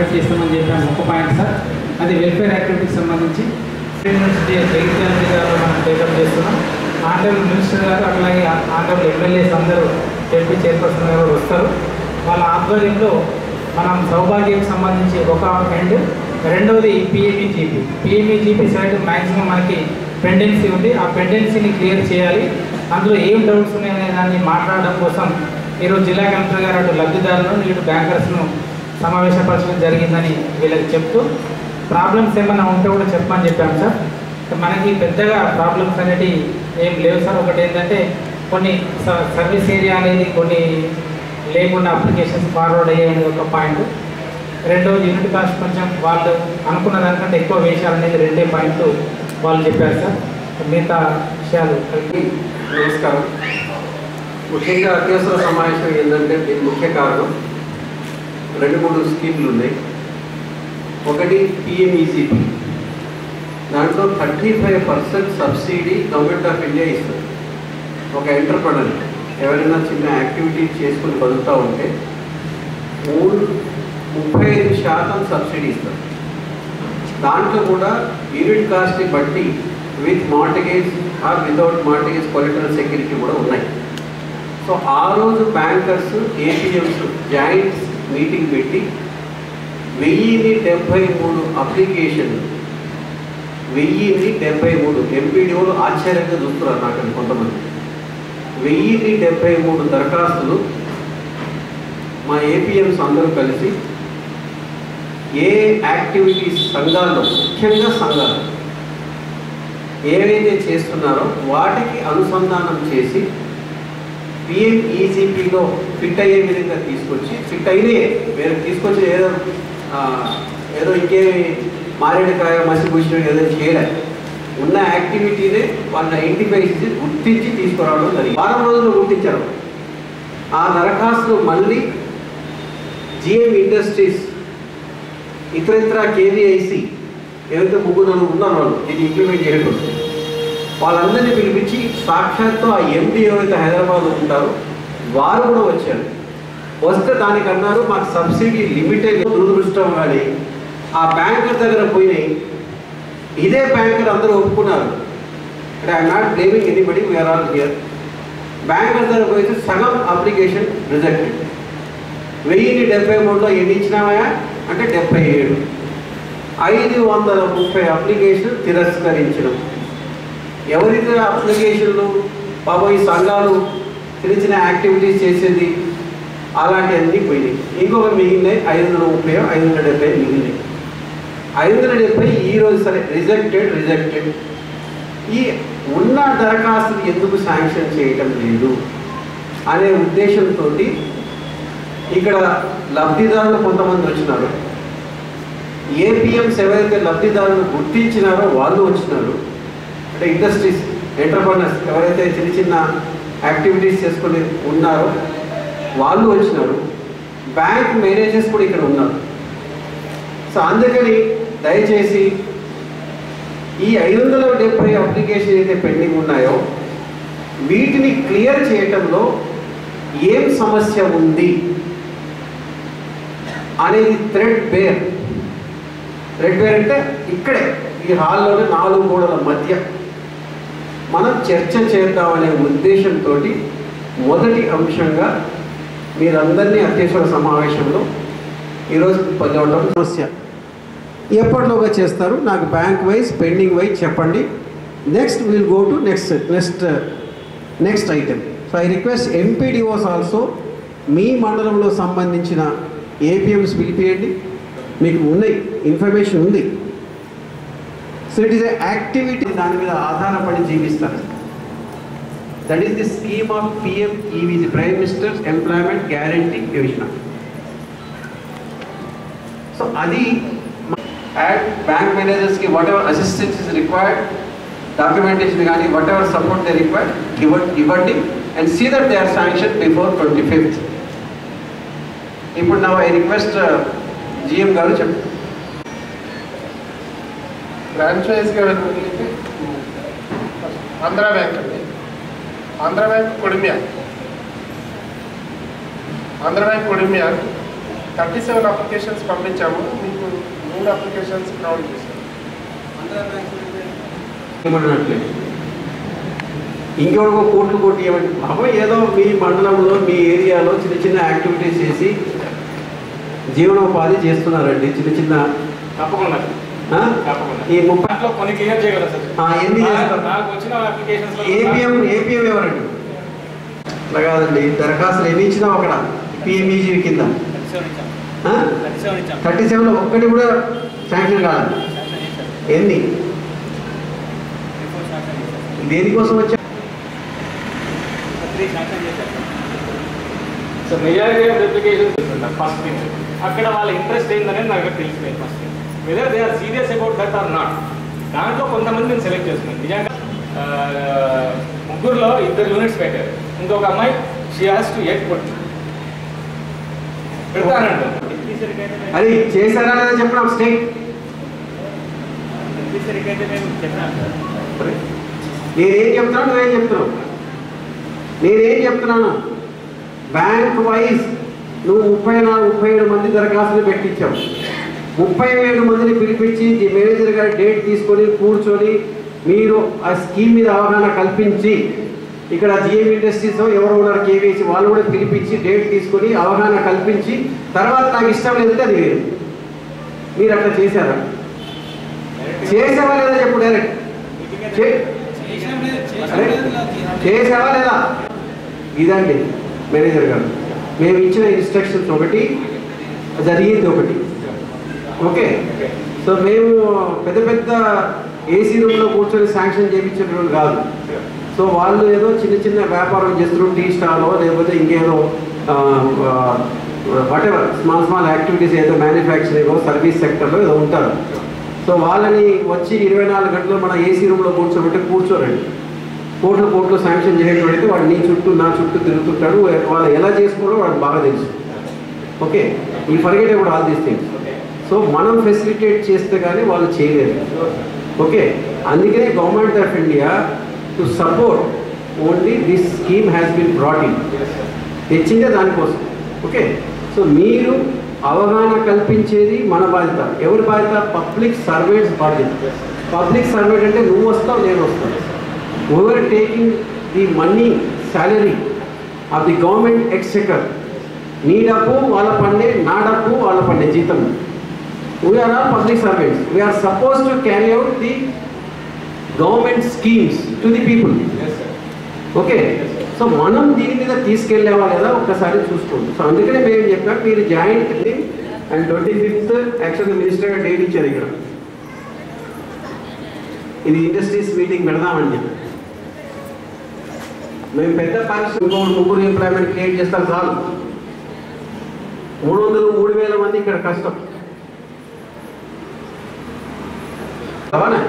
ఏర్పాటు చేస్తామని చెప్పాము ఒక పాయింట్ సార్ అది వెల్ఫేర్ యాక్టివిటీకి సంబంధించి యూనివర్సిటీ జగిత్యాల గారు మనం టేకప్ చేస్తున్నాం ఆంధ్రప్రదేశ్ మినిస్టర్ గారు అట్లాగే ఆంధ్రప్రదేశ్ ఎమ్మెల్యేస్ అందరూ ఎంపీ చైర్పర్సన్ గారు వస్తారు వాళ్ళ ఆధ్వర్యంలో మనం సౌభాగ్యకు సంబంధించి ఒక ఎండ్ రెండవది పిఎంఈజీపీ పిఎంఈజీపీ సైడ్ మ్యాక్సిమం మనకి పెండెన్సీ ఉంది ఆ పెండెన్సీని క్లియర్ చేయాలి అందులో ఏం డౌట్స్ ఉన్నాయనే దాన్ని మాట్లాడడం కోసం ఈరోజు జిల్లా కలెక్టర్ గారు అటు లబ్ధిదారులను ఇటు బ్యాంకర్స్ను సమావేశపరచడం జరిగిందని వీళ్ళకి చెప్తూ ప్రాబ్లమ్స్ ఏమైనా ఉంటే కూడా చెప్పమని చెప్పాము సార్ మనకి పెద్దగా ప్రాబ్లమ్స్ అనేవి ఏం లేవు సార్ ఒకటి ఏంటంటే కొన్ని స- సర్వీస్ ఏరియా అనేది కొన్ని లేకుండా అప్లికేషన్స్ ఫార్వర్డ్ అయ్యాయని ఒక పాయింట్ రెండోది యూనిట్ కాస్ట్ కొంచెం వాళ్ళు అనుకున్న దానికంటే ఎక్కువ వేశారనేది రెండే పాయింట్ వాళ్ళు చెప్పారు సార్ మిగతా విషయాలు కలిపి నమస్కారం ముఖ్యంగా అత్యవసర సమావేశం ఏంటంటే దీని ముఖ్య కారణం రెండు మూడు స్కీమ్లు ఉన్నాయి ఒకటి పిఎంఈజీపీ దాంట్లో thirty five percent subsidy government of India ఇస్తుంది ఒక ఎంటర్ప్రనర్ ఎవరైనా చిన్న యాక్టివిటీ చేసుకుని బతుకుతూ ఉంటే మూడు ముప్పై ఐదు శాతం సబ్సిడీ ఇస్తారు దాంట్లో కూడా యూనిట్ కాస్ట్ని బట్టి with mortgage or without mortgage collateral security కూడా ఉన్నాయి సో ఆ రోజు బ్యాంకర్స్ ఏపీఎంస్ జాయింట్ మీటింగ్ పెట్టి వెయ్యిని డెబ్బై మూడు అప్లికేషన్లు వెయ్యిని డెబ్బై మూడు ఎంపీడీఓలు ఆశ్చర్యంగా చూస్తున్నారు నాకు కొంతమంది వెయ్యిని డెబ్బై మూడు దరఖాస్తులు మా ఏపీఎంస్ అందరూ కలిసి ఏ యాక్టివిటీస్ సంఘాల్లో ముఖ్యంగా సంఘాలు ఏవైతే చేస్తున్నారో వాటికి అనుసంధానం చేసి పిఎంఈజీపీలో ఫిట్ అయ్యే విధంగా తీసుకొచ్చి ఫిట్ అయినే వేరే తీసుకొచ్చి ఏదో ఆ, ఏదో ఇంకేమి మారేడుకాయ మసిపూసిన ఏదో చేయలే ఉన్న యాక్టివిటీనే వాళ్ళ ఐడెంటిఫై చేసి గుర్తించి తీసుకురావడం జరిగింది వారం రోజులు గుర్తించారు ఆ దరఖాస్తులు మళ్ళీ జిఎం ఇండస్ట్రీస్ ఇతరితర కేవీఐసి ఏవైతే ముగ్గురు నలుగురు ఉన్నారో వాళ్ళు దీన్ని ఇంప్లిమెంట్ చేయడం వాళ్ళందరినీ పిలిపించి సాక్షాత్తు ఆ ఎండి ఎవరైతే హైదరాబాద్లో ఉంటారో వారు కూడా వచ్చారు వస్తే దానికి అన్నారు మాకు సబ్సిడీ లిమిటెడ్ దురదృష్టం కానీ ఆ బ్యాంకర్ దగ్గర పోయినాయి ఇదే బ్యాంకర్ అందరూ ఒప్పుకున్నారు అంటే I'm not blaming anybody we are all here banker దగ్గర పోయితే సగం అప్లికేషన్ రిజెక్టెడ్ వెయ్యిని డెబ్బై మూడులో ఎన్ని ఇచ్చినామా అంటే డెబ్బై ఏడు ఐదు వందల ముప్పై అప్లికేషన్ తిరస్కరించడం ఎవరైతే అప్లికేషన్లు బాబా ఈ సంఘాలు చిన్న చిన్న యాక్టివిటీస్ చేసేది అలాంటివన్నీ పోయినాయి ఇంకొక మిగిలినాయి ఐదు వందల ముప్పై ఐదు వందల డెబ్బై మిగిలినాయి ఐదు వందల డెబ్బై ఈ రోజు సరే రిజెక్టెడ్ రిజెక్టెడ్ ఈ ఉన్న దరఖాస్తులు ఎందుకు శాంక్షన్ చేయటం లేదు అనే ఉద్దేశంతో ఇక్కడ లబ్ధిదారులు కొంతమంది వచ్చినారు ఏపీఎంస్ ఎవరైతే లబ్ధిదారులు గుర్తించినారో వాళ్ళు వచ్చినారు అంటే ఇండస్ట్రీస్ ఎంటర్ప్రనర్స్ ఎవరైతే చిన్న చిన్న యాక్టివిటీస్ చేసుకుని ఉన్నారో వాళ్ళు వచ్చినారు బ్యాంక్ మేనేజర్స్ కూడా ఇక్కడ ఉన్నారు సో అందుకని దయచేసి ఈ ఐదు వందల డెబ్బై అప్లికేషన్ అయితే పెండింగ్ ఉన్నాయో వీటిని క్లియర్ చేయటంలో ఏం సమస్య ఉంది అనేది థ్రెడ్ బేర్ థ్రెడ్ బేర్ అంటే ఇక్కడే ఈ హాల్లోనే నాలుగు గోడల మధ్య మనం చర్చ చేద్దామనే ఉద్దేశంతో మొదటి అంశంగా మీరందరినీ అత్యవసర సమావేశంలో ఈరోజు పొందవటం సమస్య ఎప్పటిలోగా చేస్తారు నాకు బ్యాంక్ వైజ్ పెండింగ్ వైజ్ చెప్పండి next will go to next next next item so I request MPDOs also మీ మండలంలో సంబంధించిన ఏపీఎంస్ పిలిపియండి మీకు ఉన్నాయి ఇన్ఫర్మేషన్ ఉంది సో ఇట్ ఈస్ యాక్టివిటీ దాని మీద ఆధారపడి జీవిస్తారు that is the scheme of PM EGP prime minister employment guarantee Yojana so అది అండ్ బ్యాంక్ మేనేజర్స్కి whatever assistance is required documentation కానీ whatever support they required ఇవ్వండి ఇవ్వండి and see that they are sanction before twenty fifth ఇప్పుడు నా I request GM గారు చెప్పండి ఫ్రాంచైజ్గా వెళ్ళి ఆంధ్రా బ్యాంక్ అండి Andhra bank Kodimial Andhra bank Kodimial thirty seven applications పంపించాము మీకు మూడు అప్లికేషన్స్ క్రౌడ్ చేశాము ఏమన్నట్లే ఇంకెవరికో కోట్లు కోట్లు ఇవ్వండి పాపం ఏదో మీ మండలంలో మీ ఏరియాలో చిన్న చిన్న యాక్టివిటీస్ చేసి జీవనోపాధి చేస్తున్నారండి చిన్న చిన్న తప్పకుండా ఆ? తప్పకుండా ఈ ముప్పై దాంట్లో కొన్ని క్లియర్ చేయగలరు సార్ ఆ, ఎన్ని చేస్తారు? నాకు వచ్చిన అప్లికేషన్స్ ఏపీఎం ఏపీఎం ఎవరండి అట్లా కాదండి దరఖాస్తులు ఎన్ని ఇచ్చినా ఒకడ పిఎంఈజీ కింద థర్టీ సెవెన్ ఒక్కటి కూడా శాంక్షన్ కాదు ఎన్ని దేనికోసం వచ్చా so majority of applications first thing అక్కడ వాళ్ళ ఇంట్రెస్ట్ ఏందనేది నాకు తెలిసిపోయింది first thing whether they are serious about that or not దాంట్లో కొంతమంది నేను సెలెక్ట్ చేసుకున్నాను నిజంగా ఆ, ముగ్గురులో ఇద్దరు యూనిట్స్ పెట్టారు ఇంకొక అమ్మాయి షీ హాస్ టు ఎయిట్ కొట్టి పెడతానంట అది చేశారా లేదా చెప్పడం స్టేట్ నేనేం చెప్తున్నాను నువ్వేం చెప్తున్నావు నేనేం చెప్తున్నాను బ్యాంక్ వైజ్ నువ్వు ముప్పై నాలుగు ముప్పై ఏడు మంది దరఖాస్తులు పెట్టించావు ముప్పై ఏడు మందిని పిలిపించి ఈ మేనేజర్ గారి డేట్ తీసుకొని కూర్చొని మీరు ఆ స్కీమ్ మీద అవగాహన కల్పించి ఇక్కడ జిఎం ఇండస్ట్రీస్ ఎవరు ఉన్నారు కేవీసీ వాళ్ళు కూడా పిలిపించి డేట్ తీసుకొని అవగాహన కల్పించి తర్వాత నాకు ఇష్టం లేదంటే అది వేరు మీరు అట్లా చేశారా చేసావా లేదా చెప్పు డైరెక్ట్ చే- అరే, చేసావా లేదా ఇదండి మేనేజర్ గారు మేము ఇచ్చిన ఇన్స్ట్రక్షన్స్ ఒకటి జరిగింది ఒకటి ఓకే సో మేము పెద్ద పెద్ద ఏసీ రూమ్లో కూర్చొని శాంక్షన్ చేయించేటప్పుడు కాదు సో వాళ్ళు ఏదో చిన్న చిన్న వ్యాపారం చేస్తున్నారు టీ స్టాలో లేకపోతే ఇంకేదో whatever small small activities ఏదో మ్యానుఫ్యాక్చరింగ్ సర్వీస్ సెక్టర్లో ఏదో ఉంటారు సో వాళ్ళని వచ్చి ఇరవై నాలుగు గంటలు మన ఏసీ రూమ్లో కూర్చోబెట్టి కూర్చోరండి కోట్లు కోట్లు శాంక్షన్ చేయకపోతే వాడు నీ చుట్టూ నా చుట్టూ తిరుగుతుంటాడు వాళ్ళు ఎలా చేసుకోవాలో వాడికి బాగా తెలుసు ఓకే ఈ ఫర్గెట్ కూడా ఆల్ దీస్ థింగ్స్ సో మనం ఫెసిలిటేట్ చేస్తే కానీ వాళ్ళు చేయలేరు ఓకే అందుకనే government of India to support only this scheme has been brought in తెచ్చిందే దానికోసం ఓకే సో మీరు అవగాహన కల్పించేది మన బాధ్యత ఎవరి బాధ్యత పబ్లిక్ సర్వెంట్స్ బాధ్యత పబ్లిక్ సర్వెంట్ అంటే నువ్వు వస్తావు నేను వస్తాను over taking the money salary of the government exchequer నీ డబ్బు వాళ్ళ పండే నా డబ్బు వాళ్ళ పండే జీతం we are all public servants we are suppose to carry out the government schemes to the people okay so మనం దీని మీద తీసుకెళ్ళావా లేదా ఒక్కసారి చూసుకోండి సో అందుకనే మేము చెప్పాం మీరు జాయింట్ అండ్ ట్వంటీ ఫిఫ్త్ యాక్చువల్గా మినిస్టర్ గారు డేట్ ఇచ్చారు ఇక్కడ ఇది ఇండస్ట్రీస్ మీటింగ్ పెడదామని చెప్పి మేము పెద్ద పారిశ్రామిక ఇంకొకటి ముగ్గురు ఎంప్లాయ్మెంట్ క్రియేట్ చేస్తాం చాలు మూడు వందలు మూడు వేల మంది ఇక్కడ కష్టం అవునా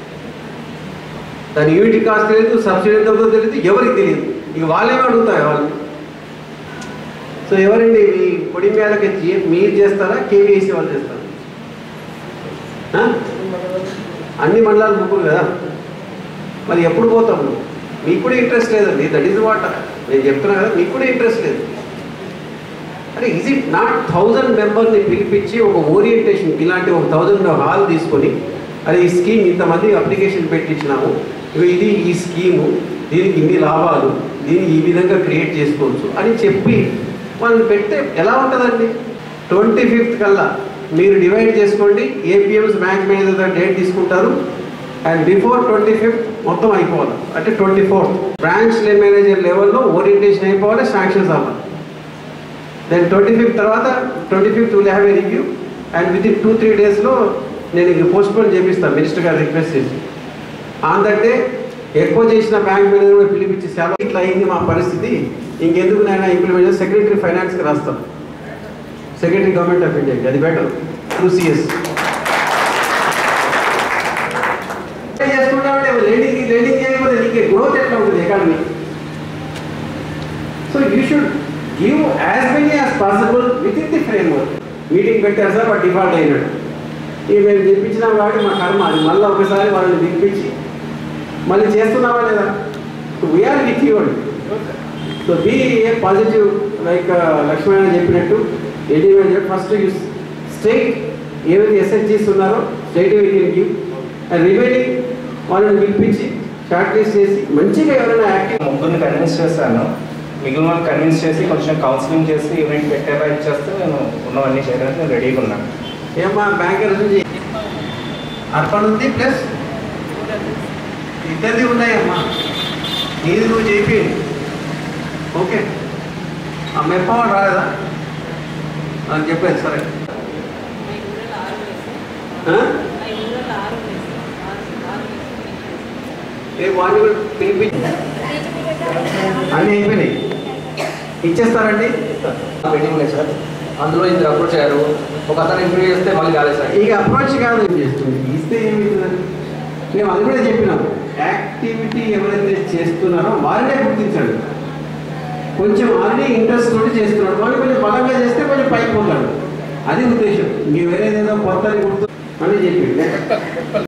దాని యూనిట్ కాస్ట్ తెలియదు సబ్సిడీ ఎంత అవుతుందో తెలియదు ఎవరికి తెలియదు ఇక వాళ్ళేమో అడుగుతారు వాళ్ళు సో ఎవరండి మీ పొడి మేళకి జీ- మీరు చేస్తారా కేవీఎస్సీ వాళ్ళు చేస్తారా ఆ? అన్ని మండలాలు ముగ్గురు కదా మరి ఎప్పుడు పోతాం నువ్వు మీకు కూడా ఇంట్రెస్ట్ లేదండి దట్ ఈజ్ వాట్ నేను చెప్తున్నా కదా మీకు కూడా ఇంట్రెస్ట్ లేదు అరే ఇజ్ ఇట్ నాట్ థౌజండ్ మెంబర్ని పిలిపించి ఒక ఓరియంటేషన్ ఇలాంటి ఒక థౌజండ్ హాల్ తీసుకొని అరే ఈ స్కీమ్ ఇంతమంది అప్లికేషన్ పెట్టించినాము ఇగో ఇది ఈ స్కీము దీనికి ఇన్ని లాభాలు దీన్ని ఈ విధంగా క్రియేట్ చేసుకోవచ్చు అని చెప్పి వాళ్ళని పెడితే ఎలా ఉంటుందండి ట్వంటీ ఫిఫ్త్ కల్లా మీరు డివైడ్ చేసుకోండి ఏపీఎంస్ బ్యాంక్ మేనేజర్ డేట్ తీసుకుంటారు అండ్ బిఫోర్ ట్వంటీ ఫిఫ్త్ మొత్తం అయిపోవాలి అంటే ట్వంటీ ఫోర్త్ బ్రాంచ్ మేనేజర్ లెవెల్లో ఓరియంటేషన్ అయిపోవాలి శాంక్షన్స్ అవ్వాలి దెన్ ట్వంటీ ఫిఫ్త్ తర్వాత twenty fifth will have a review and within two three డేస్లో నేను ఇంక పోస్ట్పోన్ చేపిస్తాను మినిస్టర్ గారు రిక్వెస్ట్ చేసి ఆన్ దట్ డే ఎక్కువ చేసిన బ్యాంక్ మేనేజర్ కూడా పిలిపించి సెలవు ఇట్లా అయింది మా పరిస్థితి ఇంకెందుకు నేను ఇంప్లిమెంట్ చేసి సెక్రటరీ ఫైనాన్స్కి రాస్తాం సెక్రటరీ గవర్నమెంట్ ఆఫ్ ఇండియాకి అది బెటర్ టూ సిఎస్ చేసుకుంటామంటే లెండింగ్ లెండింగ్ చేయకపోతే నీకు గ్రోత్ ఎట్లా ఉంటుంది economy so you should give as many as possible within the framework meeting పెట్టారు సార్ వాడు డిఫాల్ట్ అయినాడు ఇక మేము తెప్పించిన వాడి మా కర్మ అది మళ్ళీ ఒకసారి వాళ్ళని తెప్పించి మళ్ళీ చేస్తున్నావా లేదా వీఆర్ విత్ యూ అండి so be a positive like Lakshmana చెప్పినట్టు ఇండివిజువల్ ఫస్ట్ యూ స్టేట్ ఏవైతే ఎస్హెచ్జీస్ ఉన్నారో స్టేట్ గివ్ రిమైనింగ్ వాళ్ళని పిలిపించి షార్ట్ లిస్ట్ చేసి మంచిగా ఎవరైనా యాక్టివ్ ముగ్గురిని కన్విన్స్ చేశాను మిగిలిన వాళ్ళు కన్విన్స్ చేసి కొంచెం కౌన్సిలింగ్ చేసి ఈవెంట్ పెట్టేలా ఇచ్చేస్తే నేను ఉన్నవన్నీ చేయడానికి నేను రెడీగా ఉన్నాను ఏమా బ్యాంకర్ నుంచి అర్పణ ఉంది ప్లస్ ఇద్దరిది ఉన్నాయమ్మా నీది నువ్వు చేపి ఓకే ఆ మెప్పవాడు రాలేదా అని చెప్పాను సరే ఆ? రేపు వాడిని కూడా పిలిపించి అన్నీ అయిపోయినాయి ఇచ్చేస్తారండి పెండింగ్ ఉన్నాయి సార్ అందులో ఇద్దరు అప్రోచ్ అయ్యారు ఒక అతను ఇంటర్వ్యూ చేస్తే మళ్ళీ కాలేదు సార్ ఇక అప్రోచ్ కాదు ఏం చేస్తుంది ఇస్తే ఏమవుతుందని మేము అది కూడా చెప్పినాం యాక్టివిటీ ఎవరైతే చేస్తున్నారో వారినే గుర్తించండి కొంచెం ఆల్రెడీ ఇంట్రెస్ట్ తోటి చేస్తున్నాడు వాళ్ళు కొంచెం బలంగా చేస్తే కొంచెం పైకి పోతాడు అది ఉద్దేశం ఇంక వేరేదేదో కొత్త గుర్తు అని చెప్పి